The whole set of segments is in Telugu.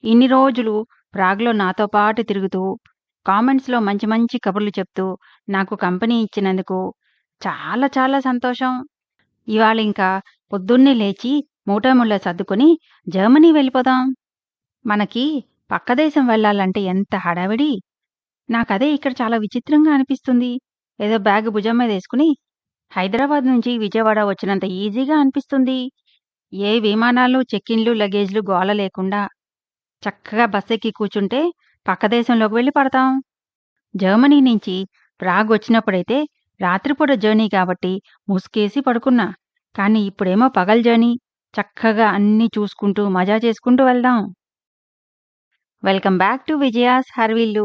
ఇన్ని రోజులు ప్రాగ్‌లో నాతో పాటు తిరుగుతూ, కామెంట్స్‌లో మంచి మంచి కబుర్లు చెప్తూ, నాకు కంపెనీ ఇచ్చినందుకు చాలా చాలా సంతోషం. ఇవాళింక పొద్దున్నే లేచి మూటాముళ్ళ సర్దుకొని జర్మనీ వెళ్ళిపోదాం. మనకి పక్క దేశం వెళ్ళాలంటే ఎంత హడావిడి. నాకదే ఇక్కడ చాలా విచిత్రంగా అనిపిస్తుంది. ఏదో బ్యాగ్ భుజం మీదేసుకుని హైదరాబాద్ నుంచి విజయవాడ వచ్చినంత ఈజీగా అనిపిస్తుంది. ఏ విమానాలు, చెక్కిన్‌లు, లగేజ్‌లు గోల లేకుండా చక్కగా బస్సెక్కి కూర్చుంటే పక్క దేశంలోకి వెళ్లి పడతాం. జర్మనీ నుంచి ప్రాగ్ వచ్చినప్పుడైతే రాత్రిపూట జర్నీ కాబట్టి ముసుగేసి పడుకున్నా. కానీ ఇప్పుడేమో పగలు జర్నీ. చక్కగా అన్నీ చూసుకుంటూ, మజా చేసుకుంటూ వెళ్దాం. Welcome back to Vijaya's Harivillu.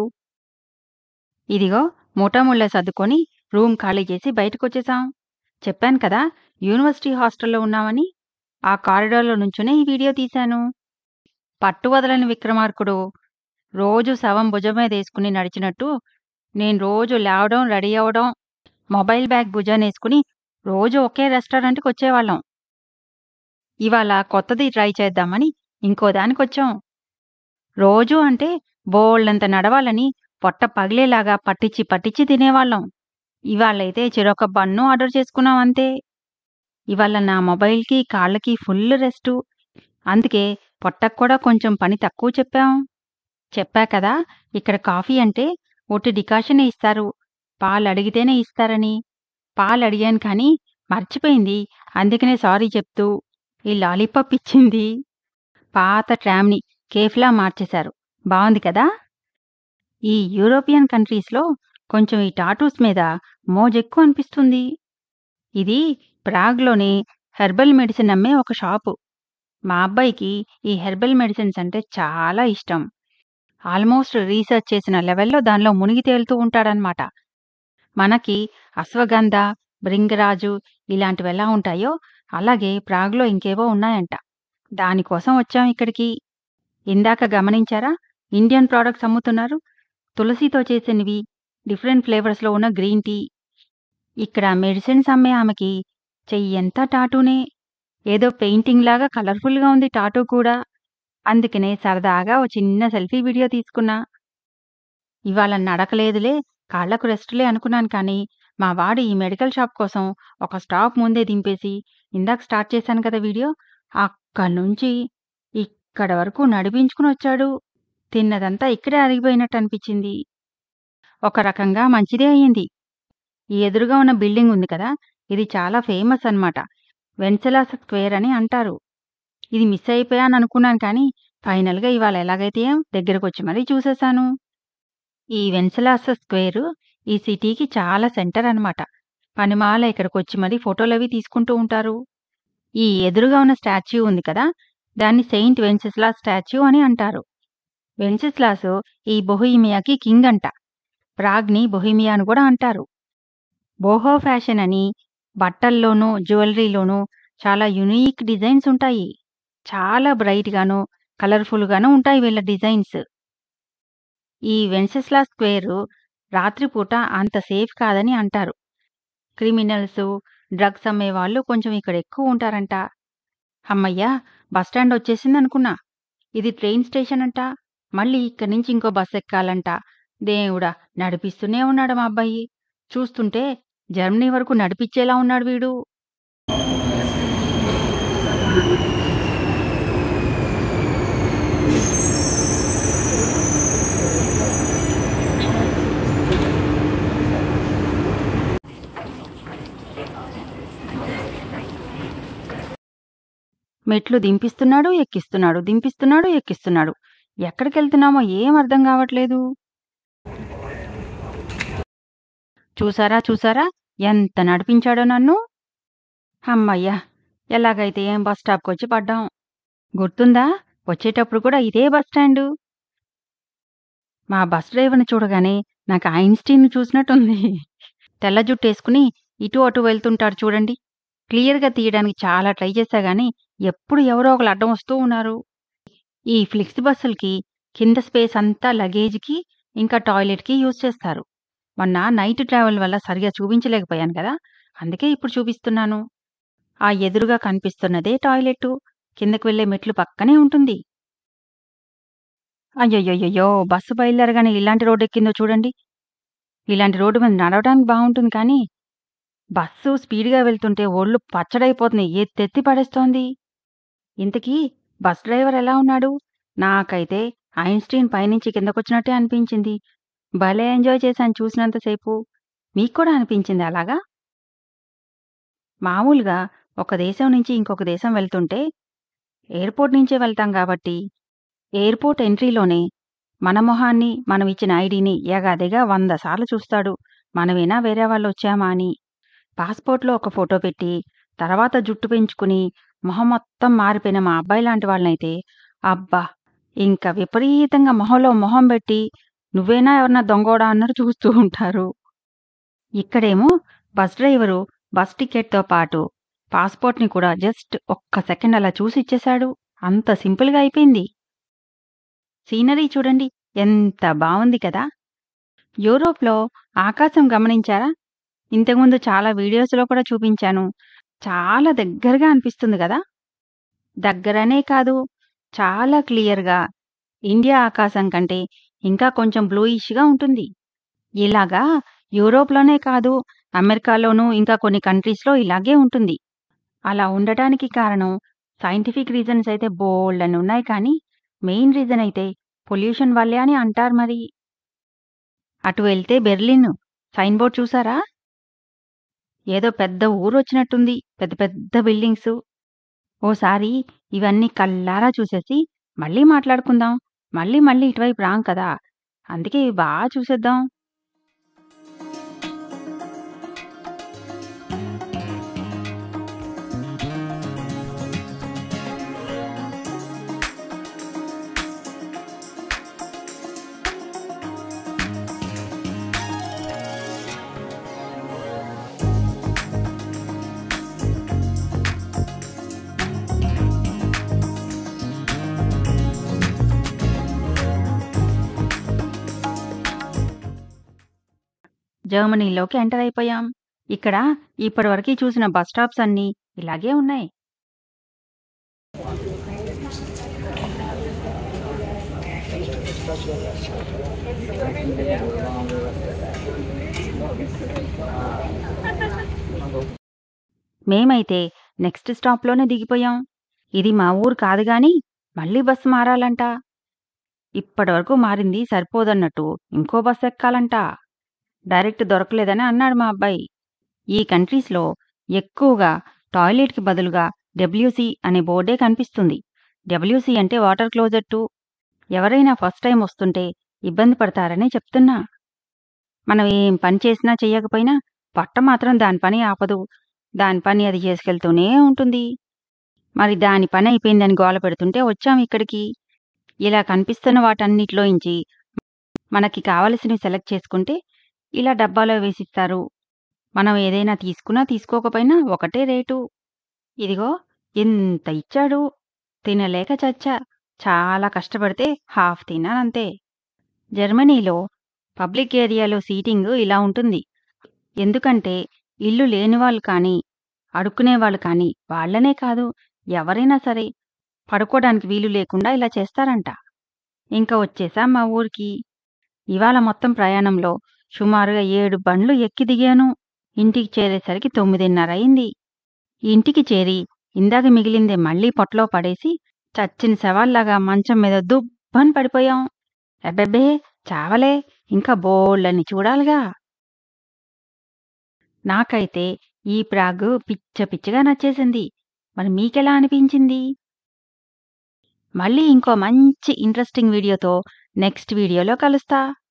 ఇదిగో మూటాముళ్ళ సర్దుకొని రూమ్ ఖాళీ చేసి బయటకొచ్చేసాం. చెప్పాను కదా యూనివర్సిటీ హాస్టల్‌లో ఉన్నామని. ఆ కారిడార్‌లో నుంచునే ఈ వీడియో తీశాను. పట్టు వదలని విక్రమార్కుడు రోజు శవం భుజం మీదేసుకుని నడిచినట్టు నేను రోజు లేవడం, రెడీ అవ్వడం, మొబైల్ బ్యాగ్ భుజానేసుకుని రోజు ఒకే రెస్టారెంట్‌కొచ్చేవాళ్ళం. ఇవాళ కొత్తది ట్రై చేద్దామని ఇంకో దానికొచ్చాం. రోజూ అంటే బోలెడంత నడవాలని పొట్ట పగిలేలాగా పట్టిచ్చి పట్టిచ్చి తినేవాళ్ళం. ఇవాళైతే చెరొక బన్ను ఆర్డర్ చేసుకున్నాం అంతే. ఇవాళ నా మొబైల్‌కి, కాళ్ళకి ఫుల్ రెస్టు. అందుకే పొట్టకు కూడా కొంచెం పని తక్కువ చెప్పాం. చెప్పా కదా ఇక్కడ కాఫీ అంటే ఒట్టి డికాషనే ఇస్తారు. పాలడిగితేనే ఇస్తారని. పాలడిగాను కానీ మర్చిపోయింది. అందుకనే సారీ చెప్తూ ఈ లాలీపాప్ ఇచ్చింది. పాత ట్రామ్‌ని కేఫ్‌లా మార్చేశారు. బావుంది కదా! ఈ యూరోపియన్ కంట్రీస్‌లో కొంచెం ఈ టాటూస్ మీద మోజెక్కువ అనిపిస్తుంది. ఇది ప్రాగ్‌లోని హెర్బల్ మెడిసిన్ అమ్మే ఒక షాపు. మా అబ్బాయికి ఈ హెర్బల్ మెడిసిన్స్ అంటే చాలా ఇష్టం. ఆల్మోస్ట్ రీసెర్చ్ చేసిన లెవెల్‌లో దానిలో మునిగి తేలుతూ ఉంటాడనమాట. మనకి అశ్వగంధ, భృంగరాజు ఇలాంటివెలా ఉంటాయో అలాగే ప్రాగ్‌లో ఇంకేవో ఉన్నాయంట. దానికోసం వచ్చాం ఇక్కడికి. ఇందాక గమనించారా ఇండియన్ ప్రొడక్ట్స్ అమ్ముతున్నారు. తులసితో చేసినవి, డిఫరెంట్ ఫ్లేవర్స్‌లో ఉన్న గ్రీన్ టీ. ఇక్కడ మెడిసిన్స్ అమ్మే ఆమెకి చెయ్యంతా టాటూనే. ఏదో పెయింటింగ్‌లాగా కలర్‌ఫుల్‌గా ఉంది టాటూ కూడా. అందుకనే సరదాగా ఓ చిన్న సెల్ఫీ వీడియో తీసుకున్నా. ఇవాళ నడక లేదులే, కాళ్ళకు రెస్ట్‌లే అనుకున్నాను కానీ, మా వాడు ఈ మెడికల్ షాప్ కోసం ఒక స్టాప్ ముందే దింపేసి ఇందాక స్టార్ట్ చేశాను కదా వీడియో, అక్కడ్నుంచి ఇక్కడ వరకు నడిపించుకునొచ్చాడు. తిన్నదంతా ఇక్కడే అరిగిపోయినట్టు అనిపిచ్చింది. ఒక రకంగా మంచిదే అయింది. ఈ ఎదురుగా ఉన్న బిల్డింగ్ ఉంది కదా! ఇది చాలా ఫేమస్ అన్నమాట. వెన్సెలాస్ స్క్వేర్ అని అంటారు. ఇది మిస్ అయిపోయాననుకున్నాను కానీ, ఫైనల్‌గా ఇవాళ ఎలాగైతే ఏం దగ్గరకొచ్చి మరీ చూసేశాను. ఈ వెన్సెలాస్ స్క్వేరు ఈ సిటీకి చాలా సెంటర్ అన్నమాట. పనిమాల ఇక్కడికొచ్చి మరీ ఫోటోలవి తీసుకుంటూ ఉంటారు. ఈ ఎదురుగా ఉన్న స్టాచ్యూ ఉంది కదా! దాన్ని సెయింట్ వెన్సెస్లాస్ స్టాచ్యూ అని అంటారు. వెన్సెస్లాస్ ఈ బొహీమియాకి కింగ్ అంట. ప్రాగ్‌ని బొహీమియా అని కూడా అంటారు. బోహో ఫ్యాషన్ అని బట్టల్లోనూ, జ్యువెల్లరీలోనూ చాలా యూనిక్ డిజైన్స్ ఉంటాయి. చాలా బ్రైట్‌గాను, కలర్‌ఫుల్‌గాను ఉంటాయి వీళ్ళ డిజైన్స్. ఈ వెన్సెస్లాస్ స్క్వేరు రాత్రిపూట అంత సేఫ్ కాదని అంటారు. క్రిమినల్సు, డ్రగ్స్ అమ్మేవాళ్ళు కొంచెం ఇక్కడ ఎక్కువ ఉంటారంట. హమ్మయ్య! బస్టాండ్ వచ్చేసిందనుకున్నా. ఇది ట్రైన్ స్టేషన్ అంట. మళ్ళీ ఇక్కడి నుంచి ఇంకో బస్సెక్కాలంట. దేవుడా! నడిపిస్తూనే ఉన్నాడు మా అబ్బాయి. చూస్తుంటే జర్మనీ వరకు నడిపిచ్చేలా ఉన్నాడు వీడు. మెట్లు దింపిస్తున్నాడు, ఎక్కిస్తున్నాడు, దింపిస్తున్నాడు, ఎక్కిస్తున్నాడు. ఎక్కడికెళ్తున్నామో ఏం అర్థం కావట్లేదు. చూసారా చూసారా ఎంత నడిపించాడో నన్ను. హమ్మయ్య! ఎలాగైతే ఏం బస్ స్టాప్‌కొచ్చి పడ్డాం. గుర్తుందా? వచ్చేటప్పుడు కూడా ఇదే బస్ స్టాండు. మా బస్ డ్రైవర్‌ని చూడగానే నాకు ఐన్‌స్టీన్‌ని చూసినట్టుంది. తెల్ల జుట్టేసుకుని ఇటు అటు వెళ్తుంటాడు చూడండి. క్లియర్‌గా తీయడానికి చాలా ట్రై చేశా గానీ, ఎప్పుడు ఎవరో ఒకళ్ళు అడ్డం వస్తూ ఉన్నారు. ఈ ఫ్లెక్సీ బస్సులకి కింద స్పేస్ అంతా లగేజ్‌కి, ఇంకా టాయిలెట్‌కి యూజ్ చేస్తారు. మొన్న నైట్ ట్రావెల్ వల్ల సరిగ్గా చూపించలేకపోయాను కదా! అందుకే ఇప్పుడు చూపిస్తున్నాను. ఆ ఎదురుగా కనిపిస్తున్నదే టాయిలెట్టు. కిందకి వెళ్ళే మెట్లు పక్కనే ఉంటుంది. అయ్యయ్యయ్యో! బస్సు బయలుదేరగానే ఇలాంటి రోడ్డెక్కిందో చూడండి. ఇలాంటి రోడ్డు మీద నడవడానికి బావుంటుంది కానీ, బస్సు స్పీడ్‌గా వెళ్తుంటే ఒళ్ళు పచ్చడైపోతున్నాయి. ఎత్తెత్తి పడేస్తోంది. ఇంతకీ బస్ డ్రైవర్ ఎలా ఉన్నాడు? నాకైతే ఐన్‌స్టీన్ పైనుంచి కిందకొచ్చినట్టే అనిపించింది. భలే ఎంజాయ్ చేశాను చూసినంత సేపు. మీకు కూడా అనిపించిందా అలాగా? మామూలుగా ఒక దేశం నుంచి ఇంకొక దేశం వెళ్తుంటే, ఎయిర్‌పోర్ట్ నుంచే వెళ్తాం గాబట్టి, ఎయిర్‌పోర్ట్ ఎంట్రీలోనే మన మొహాన్ని, మనం ఇచ్చిన ఐడీని ఎగాదిగా 100 సార్లు చూస్తాడు. మనమేనా వేరే వాళ్ళొచ్చామా అని. పాస్‌పోర్ట్‌లో ఒక ఫోటో పెట్టి, తర్వాత జుట్టు పెంచుకుని, మొహం మొత్తం మారిపోయిన మా అబ్బాయి లాంటి వాళ్ళనైతే, అబ్బా! ఇంక విపరీతంగా మొహంలో మొహం బెట్టి, నువ్వేనా ఎవరన్నా దొంగోడా అన్నట్టు చూస్తూ ఉంటారు. ఇక్కడేమో బస్ డ్రైవరు బస్ టికెట్‌తో పాటు పాస్‌పోర్ట్‌ని కూడా జస్ట్ ఒక్క సెకండ్ అలా చూసి ఇచ్చేశాడు. అంత సింపుల్‌గా అయిపోయింది. సీనరీ చూడండి ఎంత బావుంది కదా! యూరోప్‌లో ఆకాశం గమనించారా? ఇంతకుముందు చాలా వీడియోస్‌లో కూడా చూపించాను. చాలా దగ్గరగా అనిపిస్తుంది గదా! దగ్గరనే కాదు, చాలా క్లియర్‌గా ఇండియా ఆకాశం కంటే ఇంకా కొంచెం బ్లూయిష్‌గా ఉంటుంది. ఇలాగా యూరోప్‌లోనే కాదు, అమెరికాలోనూ ఇంకా కొన్ని కంట్రీస్‌లో ఇలాగే ఉంటుంది. అలా ఉండటానికి కారణం సైంటిఫిక్ రీజన్స్ అయితే బోలెడన్నున్నాయి కానీ, మెయిన్ రీజన్ అయితే పొల్యూషన్ వల్లే అని అంటారు మరి. అటు వెళ్తే బెర్లిన్ సైన్ బోర్డ్ చూసారా? ఏదో పెద్ద ఊరొచ్చినట్టుంది. పెద్ద పెద్ద బిల్డింగ్సు. ఓసారి ఇవన్నీ కళ్ళారా చూసేసి మళ్ళీ మాట్లాడుకుందాం. మళ్ళీ మళ్ళీ ఇటువైపు రాం కదా! అందుకే ఇవి బా చూసేద్దాం. జర్మనీలోకి ఎంటర్ అయిపోయాం. ఇక్కడ ఇప్పటివరకి చూసిన బస్ స్టాప్స్ అన్నీ ఇలాగే ఉన్నాయి. మేమైతే నెక్స్ట్ స్టాప్‌లోనే దిగిపోయాం. ఇది మా ఊరు కాదు గానీ, మళ్ళీ బస్సు మారాలంట. ఇప్పటివరకు మారింది సరిపోదన్నట్టు ఇంకో బస్ ఎక్కాలంట. డైరెక్ట్ దొరకలేదని అన్నాడు మా అబ్బాయి. ఈ కంట్రీస్‌లో ఎక్కువగా టాయిలెట్‌కి బదులుగా డబ్ల్యూసీ అనే బోర్డే కనిపిస్తుంది. డబ్ల్యూసీ అంటే వాటర్ క్లోజెట్టు. ఎవరైనా ఫస్ట్ టైమ్ వస్తుంటే ఇబ్బంది పడతారనే చెప్తున్నా. మనం ఏం పని చేసినా చెయ్యకపోయినా పొట్ట మాత్రం దాని పని ఆపదు. దాని పని అది చేసుకెళ్తూనే ఉంటుంది. మరి దాని పని అయిపోయిందని గోల పెడుతుంటే వచ్చాం ఇక్కడికి. ఇలా కనిపిస్తున్న వాటన్నిటిలోంచి మనకి కావలసినవి సెలెక్ట్ చేసుకుంటే ఇలా డబ్బాలో వేసిస్తారు. మనం ఏదైనా తీసుకున్నా తీసుకోకపోయినా ఒకటే రేటు. ఇదిగో ఇంత ఇచ్చాడు. తినలేక చచ్చా. చాలా కష్టపడితే హాఫ్ తిన్నానంతే. జర్మనీలో పబ్లిక్ ఏరియాలో సీటింగు ఇలా ఉంటుంది. ఎందుకంటే ఇల్లు లేనివాళ్ళు కానీ, అడుక్కునేవాళ్ళు కానీ వాళ్ళనే కాదు ఎవరైనా సరే పడుకోడానికి వీలు లేకుండా ఇలా చేస్తారంట. ఇంక వచ్చేసాం మా ఊరికి. ఇవాళ మొత్తం ప్రయాణంలో సుమారుగా 7 బండ్లు ఎక్కి దిగాను. ఇంటికి చేరేసరికి 9:30 అయింది. ఇంటికి చేరి ఇందాక మిగిలింది మళ్ళీ పొట్టలో పడేసి చచ్చిన శవాల్లాగా మంచం మీద దుబ్బని పడిపోయాం. అబ్బెబ్బే! చావలే ఇంకా బోలెడన్ని చూడాలిగా. నాకైతే ఈ ప్రాగు పిచ్చ పిచ్చగా నచ్చేసింది. మరి మీకెలా అనిపించింది? మళ్ళీ ఇంకో మంచి ఇంట్రెస్టింగ్ వీడియోతో నెక్స్ట్ వీడియోలో కలుస్తా.